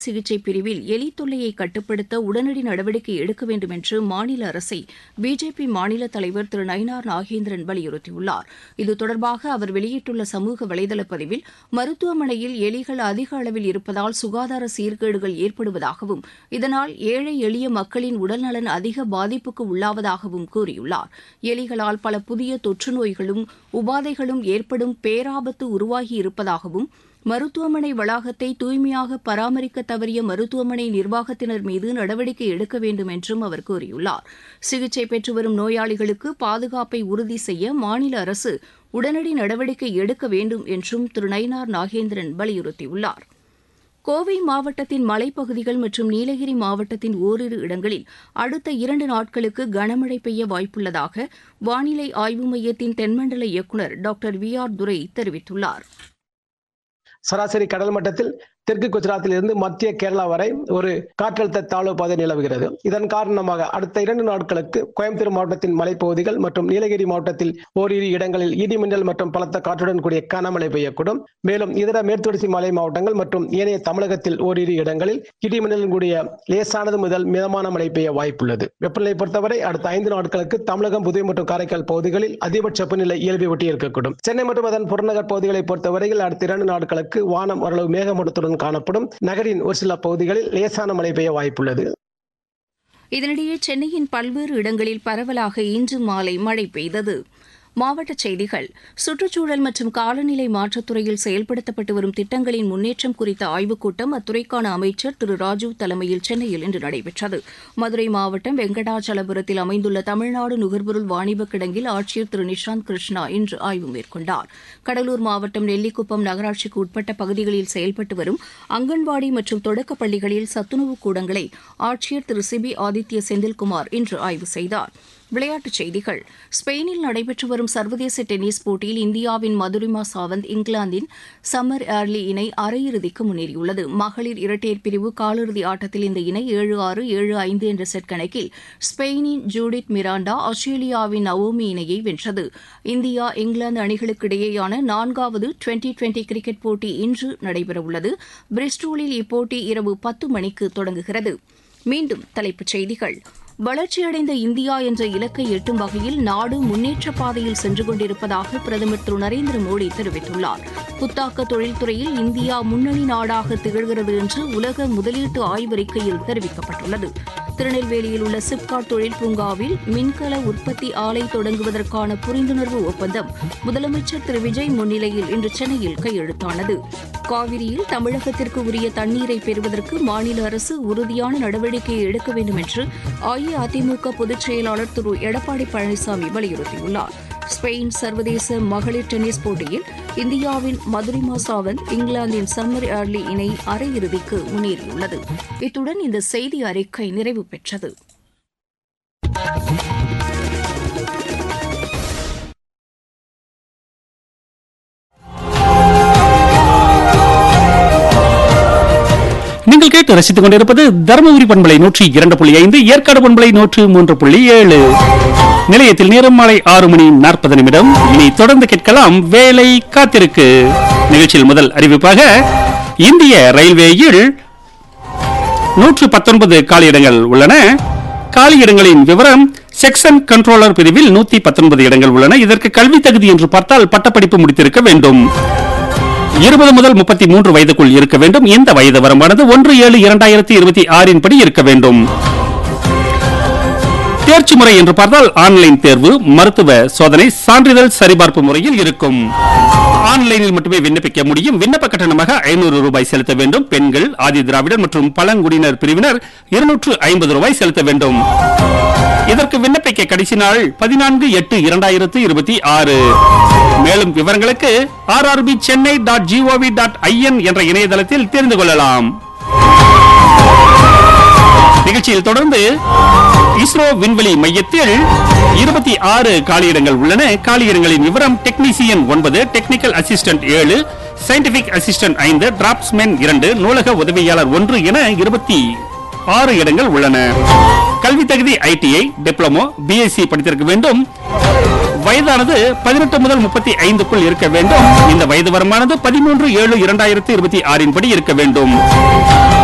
சிகிச்சை பிரிவில் எலி தொல்லையை கட்டுப்படுத்த உடனடி நடவடிக்கை எடுக்க வேண்டும் என்று மாநில அரசை பிஜேபி மாநில தலைவர் திரு நயினார் நாகேந்திரன் வலியுறுத்தியுள்ளார் இது தொடர்பாக அவர் வெளியிட்டுள்ள சமூக வலைதள பதிவில் மருத்துவமனையில் எலிகள் அதிக அளவில் இருப்பதால் சுகாதார சீர்கேடுகள் ஏற்படுவதாகவும் இதனால் ஏழை எளிய மக்களின் உடல்நலன் அதிக பாதிப்புக்கு உள்ளாவதாகவும் கூறியுள்ளார் எலிகளால் பல புதிய தொற்று நோய்களும் உபாதைகளும் ஏற்படும் பேராபத்து உருவாகி இருப்பதாகவும் மருத்துவமனை வளாகத்தை தூய்மையாக பராமரிக்க தவறிய மருத்துவமனை நிர்வாகத்தினர் மீது நடவடிக்கை எடுக்க வேண்டும் என்றும் அவர் கூறியுள்ளார் சிகிச்சை பெற்று வரும் நோயாளிகளுக்கு பாதுகாப்பை உறுதி செய்ய மாநில அரசு உடனடி நடவடிக்கை எடுக்க வேண்டும் என்றும் திரு நயினார் நாகேந்திரன் வலியுறுத்தியுள்ளார் கோவை மாவட்டத்தின் மலைப்பகுதிகள் மற்றும் நீலகிரி மாவட்டத்தின் ஓரிரு இடங்களில் அடுத்த இரண்டு நாட்களுக்கு கனமழை பெய்ய வாய்ப்புள்ளதாக வானிலை ஆய்வு மையத்தின் தென்மண்டல இயக்குநர் டாக்டர் வி ஆர் துரை தெரிவித்துள்ளார் சராசரி கடல் மட்டத்தில் தெற்கு குஜராத்தில் இருந்து மத்திய கேரளா வரை ஒரு காற்றழுத்த தாழ்வு பாதை நிலவுகிறது இதன் காரணமாக அடுத்த இரண்டு நாட்களுக்கு கோயம்புத்தூர் மாவட்டத்தின் மலைப்பகுதிகள் மற்றும் நீலகிரி மாவட்டத்தில் ஓரிரு இடங்களில் இடிமின்னல் மற்றும் பலத்த காற்றுடன் கூடிய கனமழை பெய்யக்கூடும் மேலும் இதர மேற்குத்தொடர்ச்சி மலை மாவட்டங்கள் மற்றும் ஏனைய தமிழகத்தில் ஓரிரு இடங்களில் இடிமின்னலுடன் கூடிய லேசானது முதல் மிதமான மழை பெய்ய வாய்ப்புள்ளது வெப்பநிலை பொறுத்தவரை அடுத்த ஐந்து நாட்களுக்கு தமிழகம் புதுவை மற்றும் காரைக்கால் பகுதிகளில் அதிகபட்ச வெப்பநிலை இயல்பை ஒட்டி இருக்கக்கூடும் சென்னை மற்றும் அதன் புறநகர் பகுதிகளை பொறுத்தவரையில் அடுத்த இரண்டு நாட்களுக்கு வானம் ஓரளவு மேகமூட்டத்துடன் காணப்படும் நகரின் ஒரு சில பகுதிகளில் லேசான மழை பெய்ய வாய்ப்புள்ளது இதனிடையே சென்னையின் பல்வேறு இடங்களில் பரவலாக இன்று மாலை மழை பெய்தது மாவட்டச் செய்திகள் சுற்றுச்சூழல் மற்றும் காலநிலை மாற்றத்துறையில் செயல்படுத்தப்பட்டு வரும் திட்டங்களின் முன்னேற்றம் குறித்த ஆய்வுக் கூட்டம் அத்துறைக்கான அமைச்சர் திரு ராஜீவ் தலைமையில் சென்னையில் இன்று நடைபெற்றது மதுரை மாவட்டம் வெங்கடாச்சலபுரத்தில் அமைந்துள்ள தமிழ்நாடு நுகர்பொருள் வாணிபக் கிடங்கில் ஆட்சியர் திரு நிஷாந்த் கிருஷ்ணா இன்று ஆய்வு மேற்கொண்டார் கடலூர் மாவட்டம் நெல்லிக்குப்பம் நகராட்சிக்கு உட்பட்ட பகுதிகளில் செயல்பட்டு வரும் அங்கன்வாடி மற்றும் தொடக்கப் பள்ளிகளில் சத்துணவு கூடங்களை ஆட்சியர் திரு சிபி ஆதித்ய செந்தில்குமார் இன்று ஆய்வு செய்தார் விளையாட்டுச் செய்திகள் ஸ்பெயினில் நடைபெற்று வரும் சர்வதேச டென்னிஸ் போட்டியில் இந்தியாவின் மதுரிமா சாவந்த் இங்கிலாந்தின் சம்மர் ஏர்லி இணை அரையிறுதிக்கு முன்னேறியுள்ளது மகளிர் இரட்டையர் பிரிவு காலிறுதி ஆட்டத்தில் இந்த இணை ஏழு ஆறு ஏழு ஐந்து என்ற செட் கணக்கில் ஸ்பெயினின் ஜூடித் மிராண்டா ஆஸ்திரேலியாவின் நவோமி இணையை வென்றது இந்தியா இங்கிலாந்து அணிகளுக்கு இடையேயான நான்காவது டுவெண்டி டுவெண்டி கிரிக்கெட் போட்டி இன்று நடைபெறவுள்ளது பிரிஸ்டோலில் இப்போட்டி இரவு பத்து மணிக்கு தொடங்குகிறது மீண்டும் தலைப்புச் செய்திகள் வளர்ச்சியடைந்த இந்தியா என்ற இலக்கை எட்டும் வகையில் நாடு முன்னேற்ற பாதையில் சென்று கொண்டிருப்பதாக பிரதமர் திரு நரேந்திர மோடி தெரிவித்துள்ளார் புத்தாக்க தொழில்துறையில் இந்தியா முன்னணி நாடாக திகழ்கிறது என்று உலக முதலீட்டு ஆய்வறிக்கையில் தெரிவிக்கப்பட்டுள்ளது திருநெல்வேலியில் உள்ள சிப்காட் தொழில் பூங்காவில் மின்கல உற்பத்தி ஆலை தொடங்குவதற்கான புரிந்துணர்வு ஒப்பந்தம் முதலமைச்சர் திரு விஜய் முன்னிலையில் இன்று சென்னையில் கையெழுத்தானது காவிரியில் தமிழகத்திற்கு உரிய தண்ணீரை பெறுவதற்கு மாநில அரசு உறுதியான நடவடிக்கையை எடுக்க வேண்டும் என்று அஇஅதிமுக பொதுச் செயலாளர் திரு எடப்பாடி பழனிசாமி வலியுறுத்தியுள்ளார் ஸ்பெயின் சர்வதேச மகளிர் டென்னிஸ் போட்டியில் இந்தியாவின் மதுரிமா சாவந்த் இங்கிலாந்தின் சம்மர் ஏர்லி இணை அரையிறுதிக்கு முன்னேறியுள்ளது இத்துடன் இந்த செய்தி அறிக்கை நிறைவு பெற்றது நீங்கள் கேட்டு ரசித்துக் கொண்டிருப்பது தருமபுரி பண்பலை நூற்றி இரண்டு புள்ளி ஐந்து ஏற்காடு பண்பலை நூற்று மூன்று புள்ளி ஏழு நிலையத்தில் நேரம் மாலை ஆறு மணி நாற்பது நிமிடம் இனி தொடர்ந்து கேட்கலாம் வேலை காத்திருக்கு நிகழ்ச்சியில் முதல் அறிவிப்பாக இந்திய ரயில்வேயில் நூற்று பத்தொன்பது காலியிடங்கள் உள்ளன காலியிடங்களின் விவரம் செக்ஷன் கண்ட்ரோலர் பிரிவில் நூத்தி பத்தொன்பது இடங்கள் உள்ளன இதற்கு கல்வி தகுதி என்று பார்த்தால் பட்டப்படிப்பு முடித்திருக்க வேண்டும் இருபது முதல் முப்பத்தி மூன்று வயதுக்குள் இருக்க வேண்டும் இந்த வயது வரம்பானது ஒன்று ஏழு இரண்டாயிரத்தி இருபத்தி ஆறின் படி இருக்க வேண்டும் தேர்ச்சி முறை என்று பார்த்தால் ஆன்லைன் தேர்வு மருத்துவ சோதனை சான்றிதழ் சரிபார்ப்பு முறையில் இருக்கும் ஆன்லைனில் மட்டுமே விண்ணப்பிக்க முடியும் விண்ணப்ப கட்டணமாக ஐநூறு ரூபாய் செலுத்த வேண்டும் பெண்கள் ஆதி திராவிடர் மற்றும் பழங்குடியினர் பிரிவினர் இருநூற்று ஐம்பது ரூபாய் செலுத்த வேண்டும் இதற்கு விண்ணப்பிக்க கடைசி நாள் பதினான்கு எட்டு இரண்டாயிரத்து இருபத்தி ஆறு மேலும் விவரங்களுக்கு RRB Chennai dot GOV dot IN என்ற இணையதளத்தில் தெரிந்து கொள்ளலாம் நிகழ்ச்சியில் தொடர்ந்து இஸ்ரோ விண்வெளி மையத்தில் இருபத்தி ஆறு காலியிடங்கள் உள்ளன காலியிடங்களின் விவரம் டெக்னீசியன் ஒன்பது டெக்னிக்கல் அசிஸ்டன்ட் ஏழு சயின்டிபிக் அசிஸ்டன்ட் ஐந்து டிராப்ஸ்மேன் இரண்டு நூலக உதவியாளர் ஒன்று என இருபத்தி ஆறு இடங்கள் உள்ளன கல்வி தகுதி ஐடிஐ டிப்ளமோ பிஎஸ்சி படித்திருக்க வேண்டும் வயதானது பதினெட்டு முதல் முப்பத்தி ஐந்துக்குள் இருக்க வேண்டும் இந்த வயது வரமானது பதிமூன்று ஏழு இரண்டாயிரத்தி இருபத்தி ஆறின் படி இருக்க வேண்டும்